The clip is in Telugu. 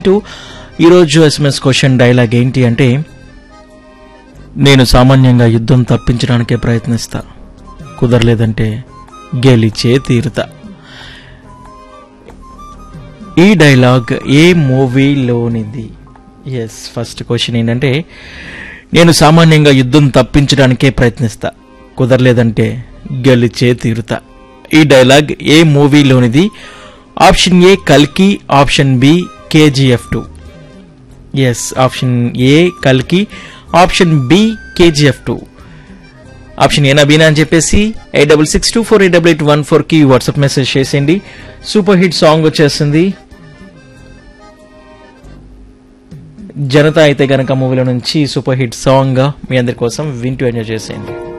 టు ఈరోజు ఎస్ఎంఎస్ క్వశ్చన్ డైలాగ్ ఏంటి అంటే నేను సామాన్యంగా యుద్ధం తప్పించడానికే ప్రయత్నిస్తా కుదరలేదంటే గెలిచే తీరుతా ఈ డైలాగ్ ఏ మూవీలోనిది ఎస్ ఫస్ట్ క్వశ్చన్ ఏంటంటే నేను సామాన్యంగా యుద్ధం తప్పించడానికే ప్రయత్నిస్తా కుదరలేదంటే గెలిచే తీరుతా ఈ డైలాగ్ ఏ మూవీలోనిది ఆప్షన్ ఏ కల్కి option B KGF two yes option A కల్కి option B KGF two option ఏనా బీనా అని చెప్పేసి eight double six two four eight double eight one ఫోర్కి వాట్సాప్ మెసేజ్ చేసేయండి సూపర్ హిట్ సాంగ్ వచ్చేస్తుంది జనతా అయితే గనక మూవీలో నుంచి సూపర్ హిట్ సాంగ్ మీ అందరి కోసం వింటూ ఎంజాయ్ చేసేయండి